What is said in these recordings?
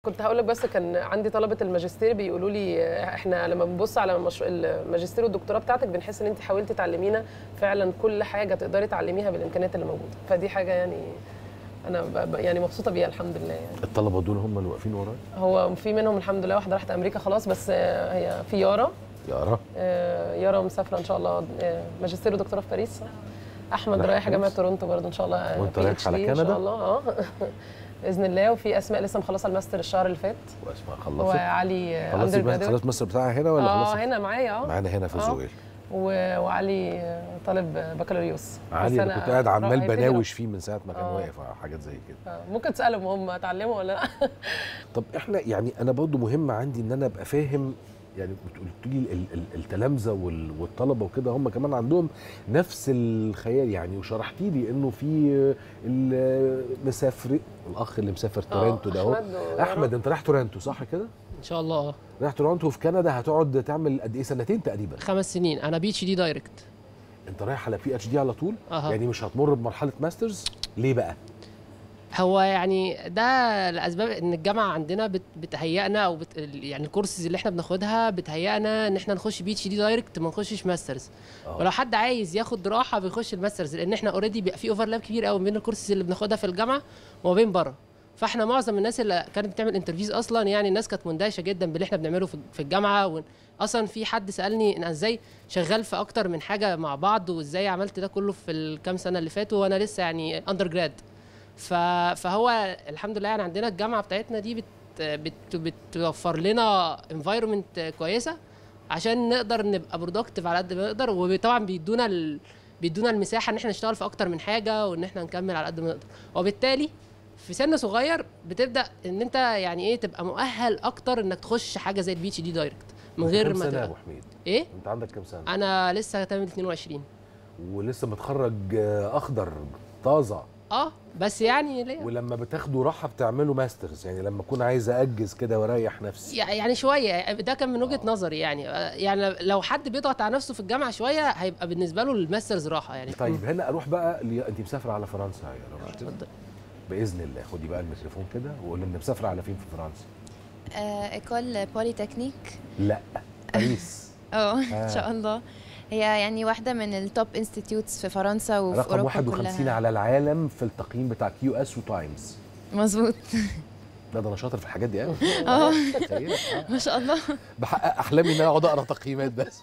كنت هقول لك بس كان عندي طلبه الماجستير بيقولوا لي آه، احنا لما بنبص على مشروع الماجستير والدكتوراه بتاعتك بنحس ان انت حاولتي تعلمينا فعلا كل حاجه تقدري تعلميها بالامكانيات اللي موجوده فدي حاجه يعني انا ب- ب- يعني مبسوطه بيها الحمد لله يعني الطلبه دول هم اللي واقفين ورايا هو في منهم الحمد لله واحده راحت امريكا خلاص بس آه، هي في يارا يا رب آه، يارا مسافره ان شاء الله آه، ماجستير ودكتوراه في باريس احمد رايح رايح باريس؟ جامعه تورونتو برضه ان شاء الله آه، وأنت PhD رايح على ان كندا؟ شاء الله اه باذن الله وفي اسماء لسه مخلصه الماستر الشهر اللي فات واسماء خلصت وعلي خلصتي اندر بقى- خلاص مصر بتاعها هنا ولا اه خلاص هنا معايا اه معانا هنا في آه. زويل و- وعلي آه، طالب بكالوريوس علي بس انا كنت قاعد عمال هيبتدي بناوش فيه من ساعه ما كان آه. واقف على حاجات زي كده آه، ممكن تسالهم هم اتعلموا ولا لا طب احنا يعني انا برضو مهم عندي ان انا ابقى فاهم يعني قلت لي ال- ال- التلامذه وال- والطلبه وكده هم كمان عندهم نفس الخيال يعني وشرحتي لي انه في المسافر الاخ اللي مسافر تورنتو ده اهو أحمد ويارا. احمد انت رايح تورنتو صح كده؟ ان شاء الله اه رايح تورنتو في كندا هتقعد تعمل قد ايه سنتين تقريبا خمس سنين انا بي اتش دي دايركت انت رايح على بي اتش دي على طول أها. يعني مش هتمر بمرحله ماسترز ليه بقى؟ هو يعني ده لاسباب ان الجامعه عندنا بت بتهيئنا او بت يعني الكورسز اللي احنا بناخدها بتهيئنا ان احنا نخش بي اتش دي دايركت ما نخشش ماسترز آه. ولو حد عايز ياخد راحه بيخش الماسترز لان احنا اوريدي بيبقى في اوفرلاب كبير قوي بين الكورسز اللي بناخدها في الجامعه وما بين بره فاحنا معظم الناس اللي كانت بتعمل انترفيوز اصلا يعني الناس كانت مندهشه جدا باللي احنا بنعمله في في الجامعه و... اصلا في حد سالني انا ازاي شغال في اكتر من حاجه مع بعض وازاي عملت ده كله في الكام سنه اللي فاتوا وانا لسه يعني اندر جراد ف... فهو الحمد لله يعني عندنا الجامعه بتاعتنا دي بت... بت... بتوفر لنا انفايرمنت كويسه عشان نقدر نبقى برودكتيف على قد ما نقدر وطبعا بيدونا ال... بيدونا المساحه ان احنا نشتغل في اكتر من حاجه وان احنا نكمل على قد ما نقدر وبالتالي في سن صغير بتبدا ان انت يعني ايه تبقى مؤهل اكتر انك تخش حاجه زي البي اتش دي دايركت من أنت غير كام ما سنه يا تبقى ابو حميد؟ ايه انت عندك كام سنه؟ انا لسه تمام 22 ولسه متخرج آه، اخضر طازه اه بس يعني ليه ولما بتاخدوا راحه بتعملوا ماسترز يعني لما اكون عايز اجز كده واريح نفسي يع- يعني شويه ده كان من وجهه نظري يعني آه، يعني لو حد بيضغط على نفسه في الجامعه شويه هيبقى بالنسبه له الماسترز راحه يعني طيب هنا اروح بقى لي... انت مسافره على فرنسا يا رب اتفضل. باذن الله خدي بقى الميكروفون كده وقولي لنا مسافره على فين في فرنسا ايكول بوليتكنيك لا باريس اه آه. ان شاء الله هي يعني واحده من التوب انستيتيوتس في فرنسا وفي رقم اوروبا 51 كلها على العالم في التقييم بتاع كيو اس وتايمز مظبوط لا ده انا شاطر في الحاجات دي قوي اه تخيل. آه. ما شاء الله بحقق احلامي ان انا اقعد اقرا تقييمات بس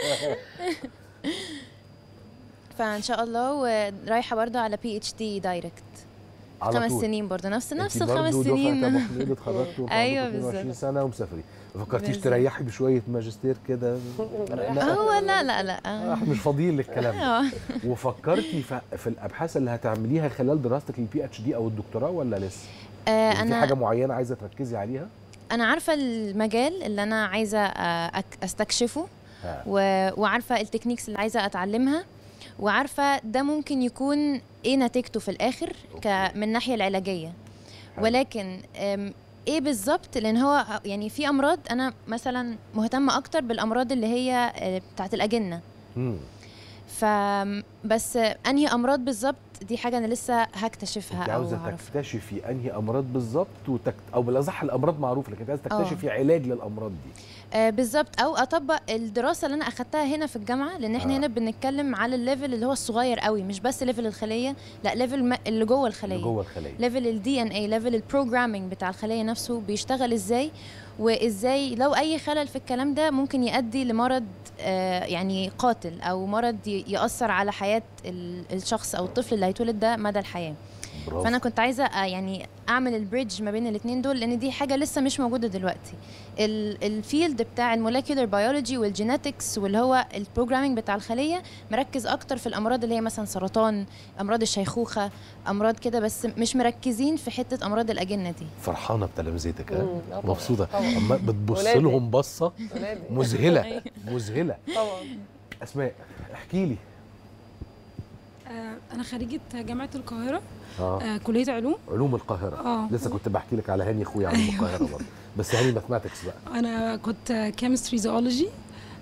فان شاء الله ورايحه برضو على بي اتش دي دايركت على خمس طول. سنين برضو نفس نفس انتي الخمس برضو دفعة ابو سنين حميد اتخرجتوا أيوة 22 بالظبط. سنه ومسافرين ما فكرتيش بالظبط. تريحي بشويه ماجستير كده لا هو لا لا لا احنا مش فاضيين للكلام ده آه. وفكرتي في, في الابحاث اللي هتعمليها خلال دراستك للبي اتش دي او الدكتوراه ولا لسه؟ آه، يعني في حاجه انا معينه عايزه تركزي عليها؟ انا عارفه المجال اللي انا عايزه آه، أك- استكشفه ها. و... وعارفه التكنيكس اللي عايزه اتعلمها وعارفه ده ممكن يكون ايه نتيجته في الاخر ك... أوكي. من الناحيه العلاجيه حلو. ولكن أم، ايه بالظبط لان هو يعني في امراض انا مثلا مهتمه اكتر بالامراض اللي هي آه، بتاعت الاجنه مم. ف بس انهي امراض بالظبط دي حاجه انا لسه هكتشفها انت او عاوزه هعرفها تكتشفي انهي امراض بالظبط وتك... او بالاصح الامراض معروفه لكن انت عايزه آه. تكتشفي علاج للامراض دي آه، بالظبط او اطبق الدراسه اللي انا اخدتها هنا في الجامعه لان احنا آه. آه. هنا بنتكلم على الليفل اللي هو الصغير قوي مش بس ليفل الخليه لا ليفل ما- اللي جوه الخليه اللي جوه الخليه ليفل الدي ان اي ليفل البروجرامينج بتاع الخليه نفسه بيشتغل ازاي وازاي لو اي خلل في الكلام ده ممكن يؤدي لمرض آه، يعني قاتل او مرض ي- ياثر على حياه ال- الشخص او الطفل اللي هيتولد ده مدى الحياه برافو فانا كنت عايزه آه، يعني اعمل البريدج ما بين الاثنين دول لان دي حاجه لسه مش موجوده دلوقتي ال- الفيلد بتاع المولكيولر بيولوجي والجينetics واللي هو البروجرامينج بتاع الخليه مركز اكتر في الامراض اللي هي مثلا سرطان امراض الشيخوخه امراض كده بس مش مركزين في حته امراض الاجنه دي فرحانه بتلامذتك ها مم، آه طبعاً، مبسوطه طبعاً. اما بتبص ولادي. لهم بصه ولادي. مذهله مذهله طبعا اسماء احكي لي آه، أنا خريجة جامعة القاهرة اه آه، كلية علوم علوم القاهره اه لسه كنت بحكي لك على هاني اخويا علوم القاهره برضه بس هاني ماثماتكس بقى أنا كنت كيمستري زوولوجي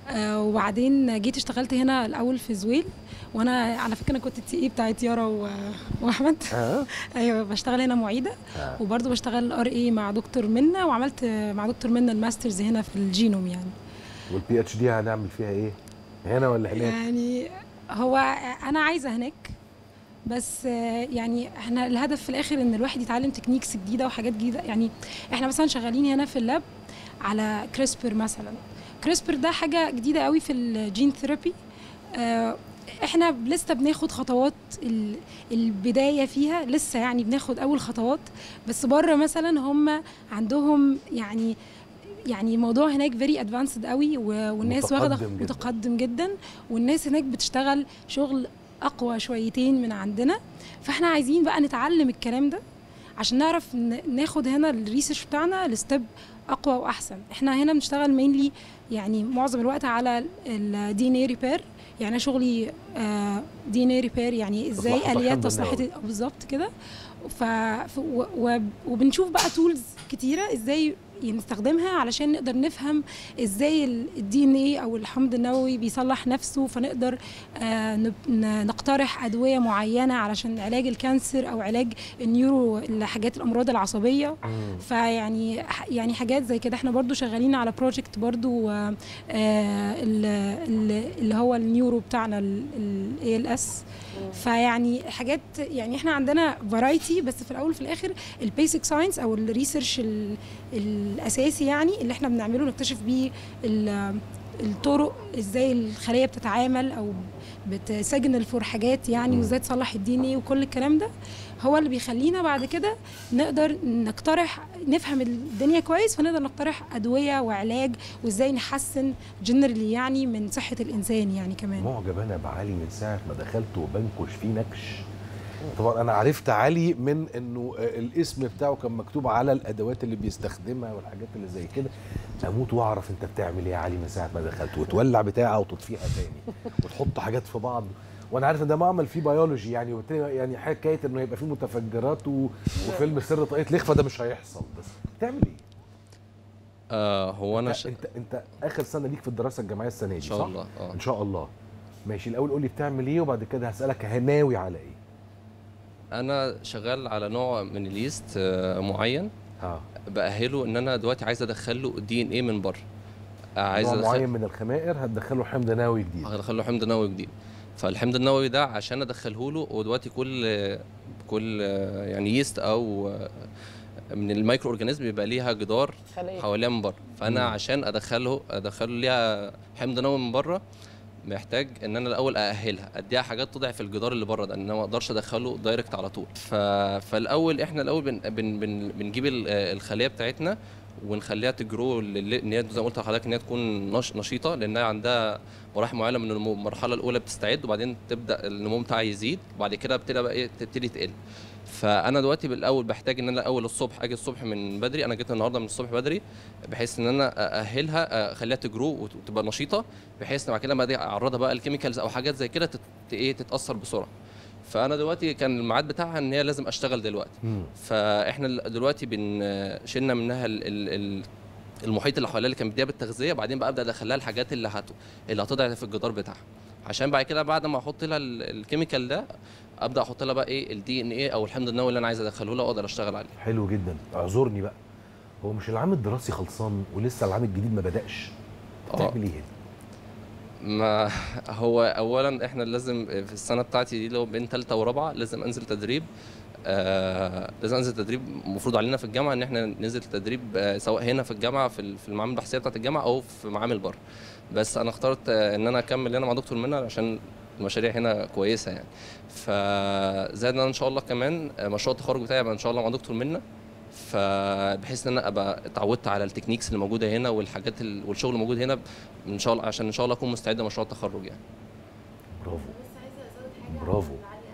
آه، وبعدين جيت اشتغلت هنا الاول في زويل وانا على فكره انا كنت التي اي بتاعت يارا و- واحمد اه ايوه بشتغل هنا معيده آه. وبرضه بشتغل ار اي مع دكتور منى وعملت مع دكتور منى الماسترز هنا في الجينوم يعني والبي اتش دي هنعمل فيها ايه؟ هنا ولا هناك؟ يعني هو انا عايزه هناك بس آه، يعني احنا الهدف في الاخر ان الواحد يتعلم تكنيكس جديده وحاجات جديده يعني احنا مثلا شغالين هنا في اللاب على كريسبر مثلا كريسبر ده حاجه جديده قوي في الجين ثيرابي آه، احنا لسه بناخد خطوات ال- البدايه فيها لسه يعني بناخد اول خطوات بس بره مثلا هم عندهم يعني يعني الموضوع هناك فيري ادفانسد قوي و- والناس واخده متقدم جداً. متقدم جدا والناس هناك بتشتغل شغل اقوى شويتين من عندنا فاحنا عايزين بقى نتعلم الكلام ده عشان نعرف ن- ناخد هنا الريسيرش بتاعنا لستيب اقوى واحسن احنا هنا بنشتغل مينلي يعني معظم الوقت على الدي ان اي ريبير يعني أنا شغلي دي ان اي ريبير يعني تصليحات ازاي اليات الحمض تصليحات النووي. بالظبط كده ف... ف... و... و... وبنشوف بقى تولز كتيره ازاي نستخدمها علشان نقدر نفهم ازاي الدي ان اي او الحمض النووي بيصلح نفسه فنقدر آه نب- ن- نقترح ادويه معينه علشان علاج الكانسر او علاج النيورو الحاجات الامراض العصبيه مم. فيعني يعني حاجات زي كده احنا برضو شغالين على بروجكت برضو آه، آه، ال- ال- اللي هو النيورو بتاعنا الاي ال اس فيعني حاجات يعني احنا عندنا فرايتي بس في الاول وفي الاخر البيسك ساينس او الريسيرش ال- الاساسي يعني اللي احنا بنعمله نكتشف بيه ال- الطرق ازاي الخليه بتتعامل او بتسجنل فور حاجات يعني مم. وازاي تصلح الدي ان ايه وكل الكلام ده هو اللي بيخلينا بعد كده نقدر نقترح نفهم الدنيا كويس فنقدر نقترح ادويه وعلاج وازاي نحسن جنرالي يعني من صحه الانسان يعني كمان معجب انا بعلي من ساعه ما دخلت وبنكش فيه نكش طبعا انا عرفت علي من انه آه، الاسم بتاعه كان مكتوب على الادوات اللي بيستخدمها والحاجات اللي زي كده اموت واعرف انت بتعمل ايه يا علي من ساعه ما دخلت وتولع بتاعه وتطفيها تاني وتحط حاجات في بعض وانا عارف ان ده معمل فيه بيولوجي يعني وبالتالي يعني حكايه انه يبقى فيه متفجرات و... وفيلم سر طاقيه لخفه ده مش هيحصل بس بتعمل ايه؟ آه هو انا انت, ش... انت انت اخر سنه ليك في الدراسه الجامعيه السنه دي ان شاء صح؟ الله اه ان شاء الله ماشي الاول قول لي بتعمل ايه وبعد كده هسالك هناوي على ايه انا شغال على نوع من اليست آه معين اه باهله ان انا دلوقتي عايز ادخل له دي ان ايه من بره آه، عايز نوع معين ادخل من الخمائر هتدخله حمض نووي جديد هدخل له حمض نووي جديد فالحمض النووي ده عشان ادخله له ودلوقتي كل كل آه، يعني يست او آه، من المايكرو اورجانيزم بيبقى ليها جدار خليه حواليها من بره فانا مم. عشان ادخله ادخله ليها حمض نووي من بره محتاج ان انا الاول ااهلها اديها حاجات تضعف الجدار اللي بره ده ان انا ما اقدرش ادخله دايركت على طول ف... فالاول احنا الاول بن... بن... بن... بنجيب ال- الخليه بتاعتنا ونخليها تجرو لل- ان هي زي ما قلت لحضرتك ان هي تكون نش... نشيطه لانها عندها مراحل معينه من النمو المرحله الاولى بتستعد وبعدين تبدا النمو بتاعها يزيد وبعد كده بتبدا بقى ايه تبتدي تقل فانا دلوقتي بالاول بحتاج ان انا اول الصبح اجي الصبح من بدري انا جيت النهارده من الصبح بدري بحيث ان انا ااهلها اخليها تجرو وت- وتبقى نشيطه بحيث ان بعد كده لما اجي اعرضها بقى الكيميكالز او حاجات زي كده تت... ايه تتاثر بسرعه فانا دلوقتي كان الميعاد بتاعها ان هي لازم اشتغل دلوقتي مم. فاحنا ال- دلوقتي بن شلنا منها ال... ال... ال... المحيط اللي حواليها اللي كان بيديها بالتغذيه بعدين بقى ابدا ادخلها الحاجات اللي هت... اللي هتضعف الجدار بتاعها عشان بعد كده بعد ما احط لها ال- الكيميكال ده ابدا احط لها بقى ايه الدي ان ايه او الحمض النووي اللي انا عايز ادخله لها واقدر اشتغل عليه حلو جدا اعذرني بقى هو مش العام الدراسي خلصان ولسه العام الجديد ما بداش اه بتعمل ايه هنا؟ ما هو اولا احنا لازم في السنه بتاعتي دي اللي هو بين ثالثه ورابعه لازم انزل تدريب آه لازم انزل تدريب المفروض علينا في الجامعه ان احنا ننزل تدريب آه سواء هنا في الجامعه في ال- في المعامل البحثيه بتاعت الجامعه او في معامل بره بس انا اخترت آه ان انا اكمل هنا مع دكتور منى عشان المشاريع هنا كويسه يعني فزائد ان انا ان شاء الله كمان آه، مشروع التخرج بتاعي يبقى ان شاء الله مع دكتور منى فبحيث ان انا ابقى اتعودت على التكنيكس اللي موجوده هنا والحاجات ال- والشغل الموجود هنا ان شاء الله عشان ان شاء الله اكون مستعد لمشروع التخرج يعني برافو برافو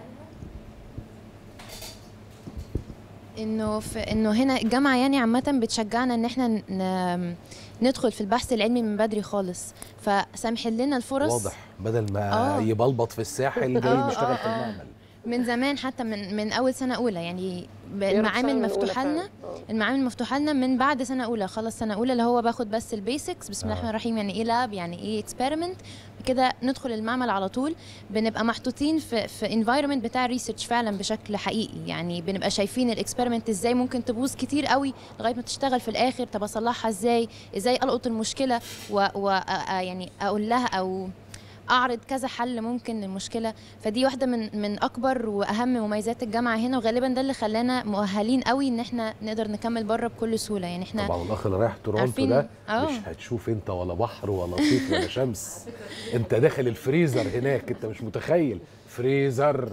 انه في انه هنا الجامعه يعني عامه بتشجعنا ان احنا ن- ندخل في البحث العلمي من بدري خالص فسامح لنا الفرص واضح بدل ما آه. يبلبط في الساحل جاي آه، بيشتغل آه، في آه. المعمل من زمان حتى من من اول سنه اولى يعني المعامل من أولى مفتوحه لنا فعلاً. آه. المعامل مفتوحه لنا من بعد سنه اولى خلص سنه اولى اللي هو باخد بس البيسكس بسم الله آه. الرحمن الرحيم يعني ايه لاب يعني ايه اكسبيرمنت كده ندخل المعمل على طول بنبقى محطوطين في في انفايرمنت بتاع ريسيرش فعلا بشكل حقيقي يعني بنبقى شايفين الاكسبيرمنت ازاي ممكن تبوظ كتير قوي لغايه ما تشتغل في الاخر طب اصلحها ازاي ازاي القط المشكله و, و أ- أ- يعني اقول لها او اعرض كذا حل ممكن للمشكله فدي واحده من من اكبر واهم مميزات الجامعه هنا وغالبا ده اللي خلانا مؤهلين قوي ان احنا نقدر نكمل بره بكل سهوله يعني احنا طبعا الاخ اللي رايح تورونتو عارفين- ده آه. مش هتشوف انت ولا بحر ولا صيف ولا شمس انت داخل الفريزر هناك انت مش متخيل فريزر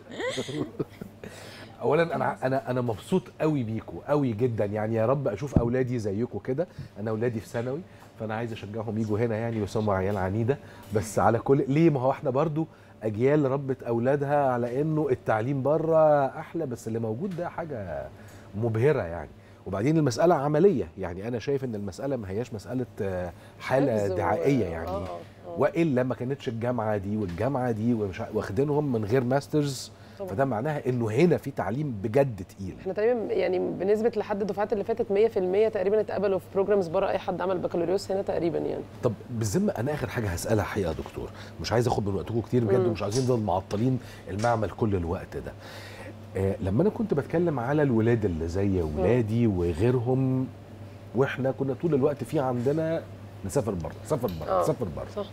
اولا انا انا انا مبسوط قوي بيكوا قوي جدا يعني يا رب اشوف اولادي زيكم كده انا اولادي في ثانوي فانا عايز اشجعهم يجوا هنا يعني بس هم عيال عنيده بس على كل ليه ما هو احنا برضو اجيال ربت اولادها على انه التعليم بره احلى بس اللي موجود ده حاجه مبهره يعني وبعدين المساله عمليه يعني انا شايف ان المساله ما هياش مساله آه، حاله حفظ و- دعائيه يعني آه، آه. والا ما كانتش الجامعه دي والجامعه دي ومش ع- واخدينهم من غير ماسترز طبعاً. فده معناها انه هنا في تعليم بجد تقيل احنا تقريبا يعني بنسبه لحد الدفعات اللي فاتت 100% تقريبا اتقبلوا في بروجرامز بره اي حد عمل بكالوريوس هنا تقريبا يعني طب بالذمه انا اخر حاجه هسالها حقيقه يا دكتور مش عايز اخد من وقتكم كتير بجد مم. ومش عايزين نفضل معطلين المعمل كل الوقت ده آه لما انا كنت بتكلم على الولاد اللي زي ولادي وغيرهم واحنا كنا طول الوقت في عندنا نسافر بره نسافر بره آه. نسافر بره صح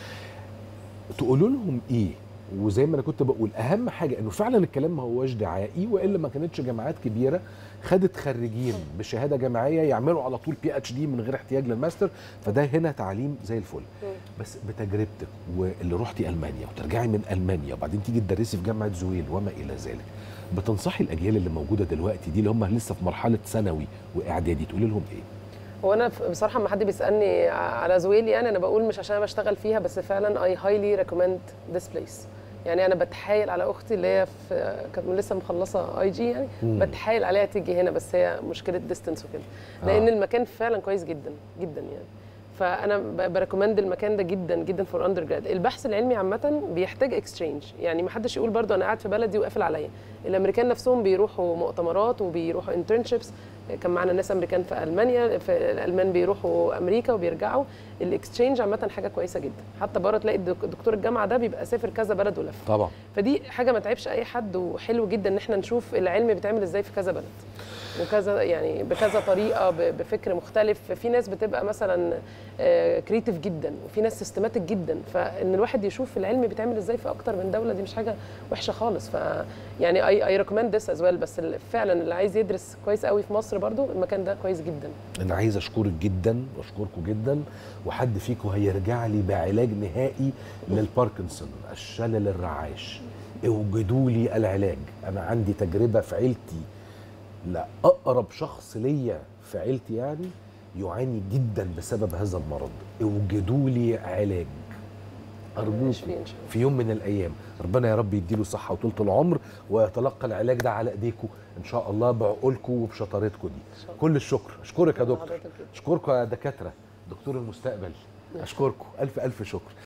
تقولوا لهم ايه وزي ما انا كنت بقول اهم حاجه انه فعلا الكلام ما هوش دعائي والا ما كانتش جامعات كبيره خدت خريجين بشهاده جامعيه يعملوا على طول بي اتش دي من غير احتياج للماستر فده هنا تعليم زي الفل بس بتجربتك واللي رحتي المانيا وترجعي من المانيا وبعدين تيجي تدرسي في جامعه زويل وما الى ذلك بتنصحي الاجيال اللي موجوده دلوقتي دي اللي هم لسه في مرحله ثانوي واعدادي تقولي لهم ايه هو انا ف- بصراحه لما حد بيسالني على زويل يعني انا بقول مش عشان انا بشتغل فيها بس فعلا اي هايلي ريكومند ذس بليس يعني انا بتحايل على اختي اللي هي في كانت لسه مخلصه اي جي يعني مم. بتحايل عليها تيجي هنا بس هي مشكله ديستنس وكده لان المكان فعلا كويس جدا جدا يعني فانا ب- بريكومند المكان ده جدا جدا فور اندر جراد البحث العلمي عامه بيحتاج اكسشينج يعني ما حدش يقول برضو انا قاعد في بلدي وقافل عليا الامريكان نفسهم بيروحوا مؤتمرات وبيروحوا انترنشيبس كان معانا ناس امريكان في المانيا في الالمان بيروحوا امريكا وبيرجعوا الاكسشينج عامه حاجه كويسه جدا حتى بره تلاقي الدك- دكتور الجامعه ده بيبقى سافر كذا بلد ولف طبعا فدي حاجه ما تعبش اي حد وحلو جدا ان احنا نشوف العلم بيتعمل ازاي في كذا بلد وكذا يعني بكذا طريقه ب- بفكر مختلف في ناس بتبقى مثلا كريتيف جدا وفي ناس سيستماتيك جدا فان الواحد يشوف العلم بيتعمل ازاي في اكتر من دوله دي مش حاجه وحشه خالص ف يعني اي اي ريكومند ذس از ويل بس اللي فعلا اللي عايز يدرس كويس قوي في مصر برضو المكان ده كويس جدا انا عايز اشكرك جدا واشكركم جدا وحد فيكم هيرجع لي بعلاج نهائي للباركنسون الشلل الرعاش اوجدوا لي العلاج انا عندي تجربه في عيلتي لا اقرب شخص ليا في عيلتي يعني يعاني جدا بسبب هذا المرض اوجدوا لي علاج ارجوكم يشفي إن شاء الله. في يوم من الايام ربنا يا رب يديله صحه وطولة العمر ويتلقى العلاج ده على ايديكم ان شاء الله بعقولكم وبشطارتكم دي كل الشكر اشكرك يا دكتور حضرتك جدا. اشكركم يا دكاتره دكتور المستقبل اشكركم الف الف شكر